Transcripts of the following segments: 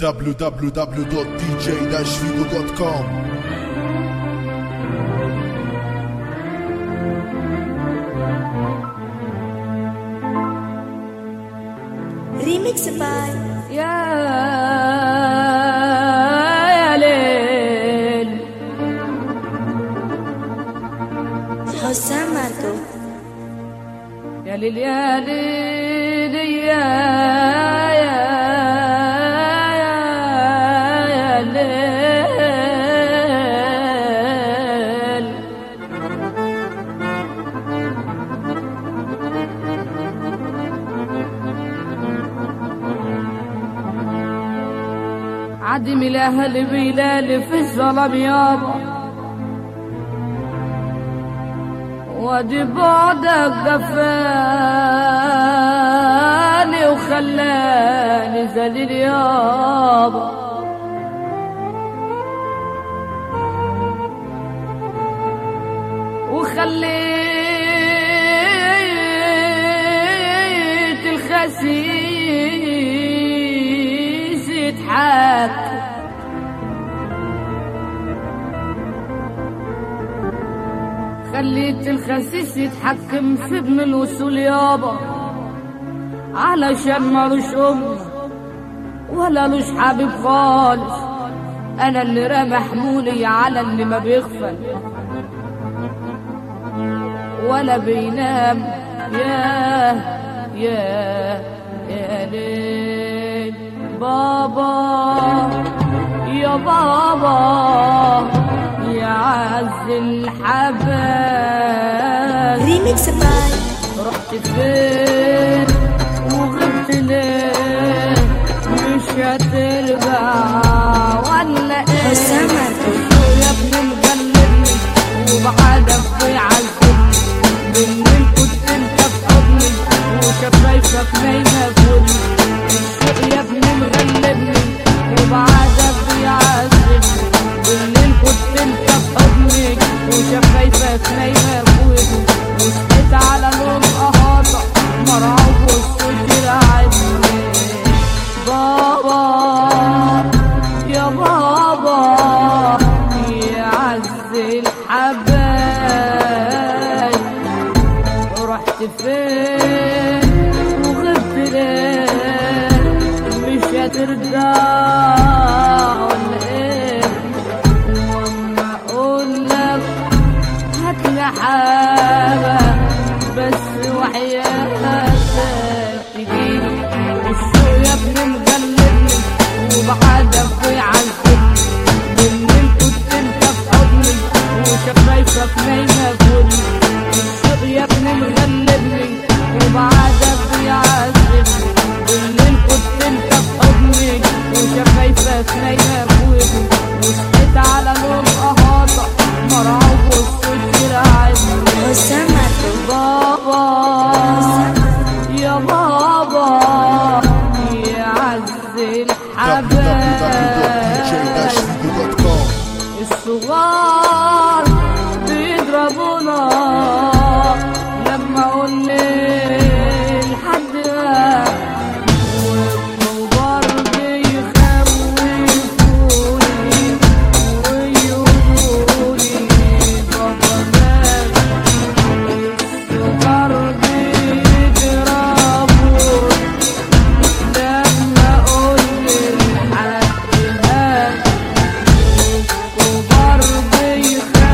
www.dj-figo.com ريميكس باي يا يا ليل حسام ماركو يا ليل يا ليل يا يا يا ليل عدم الأهل بلال في الظلم يابا وادي بعدك جفاني وخلاني ذليل يابا وخليت الخسيس يضحك خليت الخسيس يتحكم في ابن الوصول يابا علشان مالوش أم ولا لوش حبيب خالص أنا اللي رامي حمولي على اللي ما بيغفل ولا بينام يا يا يا ليل بابا يا بابا يا عز الحبايب ريميكس باي رحت فين وغبت ليه مش هترجع ولا ايه حسام ماركو يا ابن مغلبني وبعدك بيعذبني بالليل كنت انت في حضني وشفايفك نايمة فوقي الشوق يا ابن مغلبني وبعدك بيعذبني بالليل كنت انت في حضني وشفايفك نايمة فوقي وصحيت على نور قهاطة مرعوب والصوت يرعبني بابا يا بابا يا عز الحبايب رحت فين وغبت ليه مش هترجع ولا ايه واما اقول لك هات لي حاجه بس وحياتك تجيلي الشوق يا ابني مغلبني وبعدك بيعذبني بالليل كنت انت في حضني وشفايفك نايمه فوقي الشوق يا ابني مغلبني وبعدك بيعذبني بالليل كنت انت في حضني وشفايفك نايمه فوقي وصحيت على نور قهاطه مرعوب والصوت يرعبني حسام ماركو بابا يا بابا يا عز الحبايب www.dj-figo.com الصغار بيضربونا لما قلنا لحد والكبار بيخوفوني ويقولولي بابا مات الصغار بيضربوني لما قلنا لحد مات كبار بيخافوا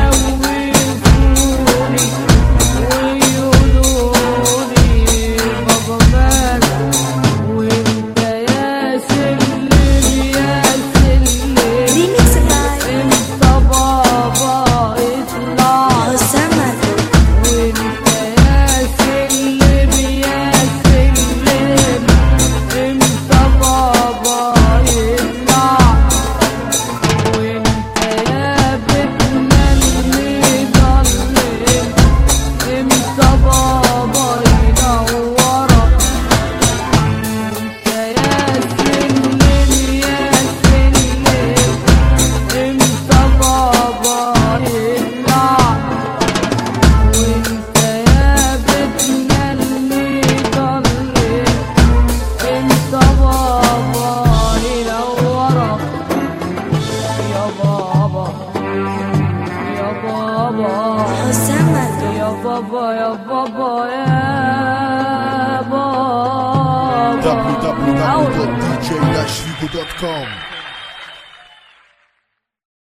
بابا يا بابا يا بابا www.dj-figo.com